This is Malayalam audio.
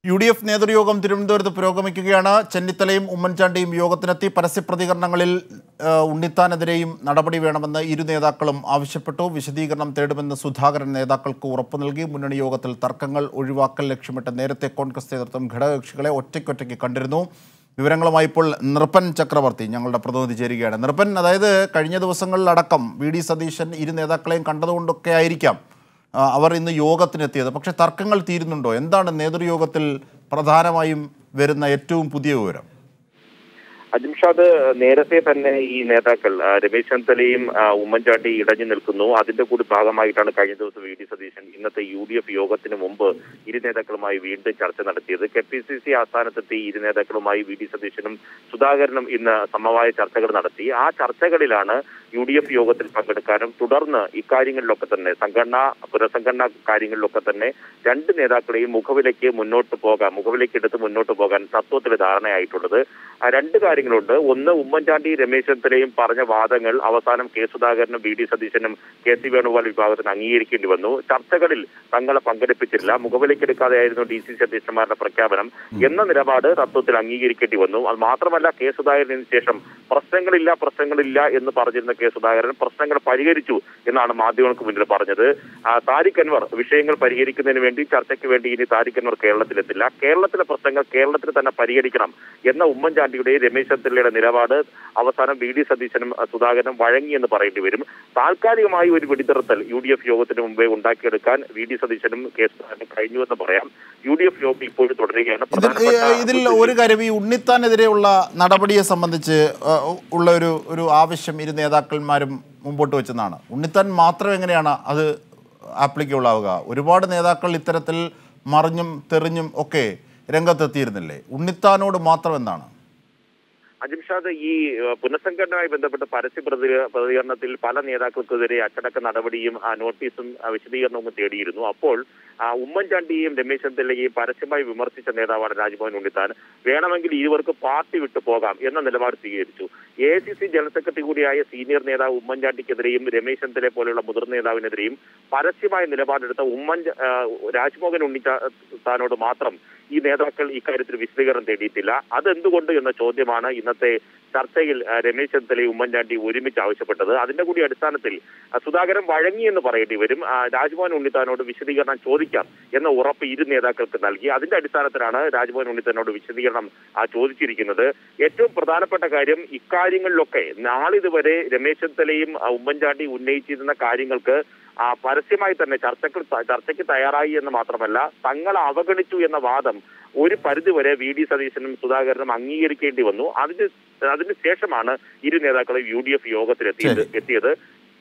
യു ഡി എഫ് നേതൃയോഗം തിരുവനന്തപുരത്ത് പുരോഗമിക്കുകയാണ് ചെന്നിത്തലയും ഉമ്മൻചാണ്ടിയും യോഗത്തിനെത്തി പരസ്യപ്രതികരണങ്ങളിൽ ആ, ഉണ്ണിത്താനെതിരെയും നടപടി വേണമെന്ന് ഇരു നേതാക്കളും ആവശ്യപ്പെട്ടു വിശദീകരണം തേടുമെന്ന് സുധാകരൻ നേതാക്കൾക്ക് ഉറപ്പു നൽകി മുന്നണി യോഗത്തിൽ തർക്കങ്ങൾ ഒഴിവാക്കൽ ലക്ഷ്യമിട്ട് നേരത്തെ കോൺഗ്രസ് നേതൃത്വം ഘടകകക്ഷികളെ ഒറ്റയ്ക്കൊറ്റയ്ക്ക് കണ്ടിരുന്നു വിവരങ്ങളുമായി ഇപ്പോൾ നൃപ്പൻ ചക്രവർത്തി ഞങ്ങളുടെ പ്രതിനിധി ചേരുകയാണ് നൃപ്പൻ അതായത് കഴിഞ്ഞ ദിവസങ്ങളിലടക്കം വി ഡി സതീശൻ ഇരു നേതാക്കളെയും കണ്ടതുകൊണ്ടൊക്കെ ആയിരിക്കാം ആ, അവർ ഇന്ന് യോഗത്തിനെത്തിയത് പക്ഷേ തർക്കങ്ങൾ തീരുന്നുണ്ടോ എന്താണ് നേതൃയോഗത്തിൽ പ്രധാനമായും വരുന്ന ഏറ്റവും പുതിയ വിവരം അജിംഷാദ് നേരത്തെ തന്നെ ഈ നേതാക്കൾ ആ, രമേശ് ചെന്നിത്തലയും ആ, ഉമ്മൻചാണ്ടി ഇടഞ്ഞു നിൽക്കുന്നു അതിന്റെ കൂടി ഭാഗമായിട്ടാണ് കഴിഞ്ഞ ദിവസം വി ഡി സതീശൻ ഇന്നത്തെ യു ഡി എഫ് യോഗത്തിന് മുമ്പ് ഇരു നേതാക്കളുമായി വീണ്ടും ചർച്ച നടത്തിയത് കെ പി സി സി ആസ്ഥാനത്തെത്തി ഇരു നേതാക്കളുമായി വി ഡി സതീശനും സുധാകരനും ഇന്ന് സമവായ ചർച്ചകൾ നടത്തി ആ ചർച്ചകളിലാണ് യു ഡി എഫ് യോഗത്തിൽ പങ്കെടുക്കാനും തുടർന്ന് ഇക്കാര്യങ്ങളിലൊക്കെ തന്നെ സംഘടന പുനഃസംഘടനാ കാര്യങ്ങളിലൊക്കെ തന്നെ രണ്ട് നേതാക്കളെയും മുഖവിലേക്ക് മുന്നോട്ട് പോകാൻ മുഖവിലേക്ക് എടുത്ത് മുന്നോട്ട് പോകാൻ തത്വത്തിൽ ധാരണയായിട്ടുള്ളത് ആ രണ്ട് കാര്യങ്ങളുണ്ട് ഒന്ന് ഉമ്മൻചാണ്ടി രമേശ് ചെന്നിത്തലയും പറഞ്ഞ വാദങ്ങൾ അവസാനം കെ സുധാകരനും വി ഡി സതീശനും കെ സി വേണുഗോപാൽ വിഭാഗത്തിന് അംഗീകരിക്കേണ്ടി വന്നു ചർച്ചകളിൽ തങ്ങളെ പങ്കെടുപ്പിച്ചില്ല മുഖവിലേക്ക് എടുക്കാതെയായിരുന്നു ഡി സി സി അധ്യക്ഷന്മാരുടെ പ്രഖ്യാപനം എന്ന നിലപാട് തത്വത്തിൽ അംഗീകരിക്കേണ്ടി വന്നു അത് മാത്രമല്ല കെ സുധാകരന് ശേഷം പ്രശ്നങ്ങളില്ല പ്രശ്നങ്ങളില്ല എന്ന് പറഞ്ഞിരുന്ന കെ സുധാകരൻ പ്രശ്നങ്ങൾ പരിഹരിച്ചു എന്നാണ് മാധ്യമങ്ങൾക്ക് മുന്നിൽ പറഞ്ഞത് ആ, താരിഖ് അൻവർ വിഷയങ്ങൾ പരിഹരിക്കുന്നതിന് വേണ്ടി ചർച്ചയ്ക്ക് വേണ്ടി ഇനി താരിഖ് അൻവർ കേരളത്തിലെത്തില്ല കേരളത്തിലെ പ്രശ്നങ്ങൾ കേരളത്തിൽ തന്നെ പരിഹരിക്കണം എന്ന ഉമ്മൻചാണ്ടിയുടെയും രമേശ് ചെന്നിത്തലയുടെ നിലപാട് അവസാനം വി ഡി സതീശനും ആ, സുധാകരനും വഴങ്ങി എന്ന് പറയേണ്ടി വരും താൽക്കാലികമായി ഒരു വെടിനിർത്തൽ യു ഡി എഫ് യോഗത്തിന് മുമ്പേ ഉണ്ടാക്കിയെടുക്കാൻ വി ഡി സതീശനും കെ സുധാകരനും കഴിഞ്ഞു എന്ന് പറയാം യു ഡി എഫ് യോഗം ഇപ്പോഴും തുടരുകയാണ് ഇതിൽ പ്രധാനപ്പെട്ട ഇതിൽ ഒരു കാര്യം ഈ ഉണ്ണിത്താനെതിരെയുള്ള നടപടിയെ സംബന്ധിച്ച് ആ, ഉള്ള ഒരു ഒരു ആവശ്യം ഇരു നേതാക്കന്മാരും മുമ്പോട്ട് വെച്ചെന്നാണ് ഉണ്ണിത്താൻ മാത്രം എങ്ങനെയാണ് അത് ആപ്ലിക്കബിൾ ആവുക ഒരുപാട് നേതാക്കൾ ഇത്തരത്തിൽ മറിഞ്ഞും തെറിഞ്ഞും ഒക്കെ രംഗത്തെത്തിയിരുന്നില്ലേ ഉണ്ണിത്താനോട് മാത്രം എന്താണ് അജിംഷാദ് ഈ ഏഹ്, പുനഃസംഘടനയുമായി ബന്ധപ്പെട്ട് പരസ്യ പ്രതി പ്രതികരണത്തിൽ പല നേതാക്കൾക്കെതിരെ അച്ചടക്ക നടപടിയും ആ, നോട്ടീസും ആ, വിശദീകരണവും തേടിയിരുന്നു അപ്പോൾ ആ, ഉമ്മൻചാണ്ടിയെയും രമേശ് ചെന്നിത്തലയെയും പരസ്യമായി വിമർശിച്ച നേതാവാണ് രാജ്ഭവൻ ഉണ്ണിത്താൻ വേണമെങ്കിൽ ഇരുവർക്ക് പാർട്ടി വിട്ടു പോകാം എന്ന നിലപാട് സ്വീകരിച്ചു A I C C general secretary കൂടിയായ സീനിയർ നേതാവ് ഉമ്മൻചാണ്ടിക്കെതിരെയും രമേശ് ചെന്നിത്തലയെ പോലെയുള്ള മുതിർന്ന നേതാവിനെതിരെയും പരസ്യമായ നിലപാടെടുത്ത ഉമ്മൻ ആ, രാജ്മോഹൻ ഉണ്ണിത്താനോട് മാത്രം ഈ നേതാക്കൾ ഇക്കാര്യത്തിൽ വിശദീകരണം തേടിയിട്ടില്ല അതെന്തുകൊണ്ട് എന്ന ചോദ്യമാണ് ഇന്നത്തെ ചർച്ചയിൽ ആ, രമേശ് ചെന്നിത്തലയും ഉമ്മൻചാണ്ടി ഒരുമിച്ച് ആവശ്യപ്പെട്ടത് അതിന്റെ കൂടി അടിസ്ഥാനത്തിൽ ആ, സുധാകരൻ വഴങ്ങി എന്ന് പറയേണ്ടി വരും ആ, രാജ്മോഹൻ ഉണ്ണിത്താനോട് വിശദീകരണം ചോദിക്കാം എന്ന ഉറപ്പ് ഇരു നേതാക്കൾക്ക് നൽകി അതിന്റെ അടിസ്ഥാനത്തിലാണ് രാജ്മോഹൻ ഉണ്ണിത്താനോട് വിശദീകരണം ആ, ചോദിച്ചിരിക്കുന്നത് ഏറ്റവും പ്രധാനപ്പെട്ട കാര്യം ഇക്കാര്യങ്ങളിലൊക്കെ നാളിതുവരെ രമേശ് ചെന്നിത്തലയും ആ, ഉമ്മൻചാണ്ടി ഉന്നയിച്ചിരുന്ന കാര്യങ്ങൾക്ക് ആ, പരസ്യമായി തന്നെ ചർച്ചകൾ ചർച്ചയ്ക്ക് തയ്യാറായി എന്ന് മാത്രമല്ല തങ്ങൾ അവഗണിച്ചു എന്ന വാദം ഒരു പരിധിവരെ വി ഡി സതീശനും സുധാകരനും അംഗീകരിക്കേണ്ടി വന്നു അതിന് അതിന് ശേഷമാണ് ഇരു നേതാക്കളും യു ഡി എഫ് യോഗത്തിൽ എത്തിയത് എത്തിയത്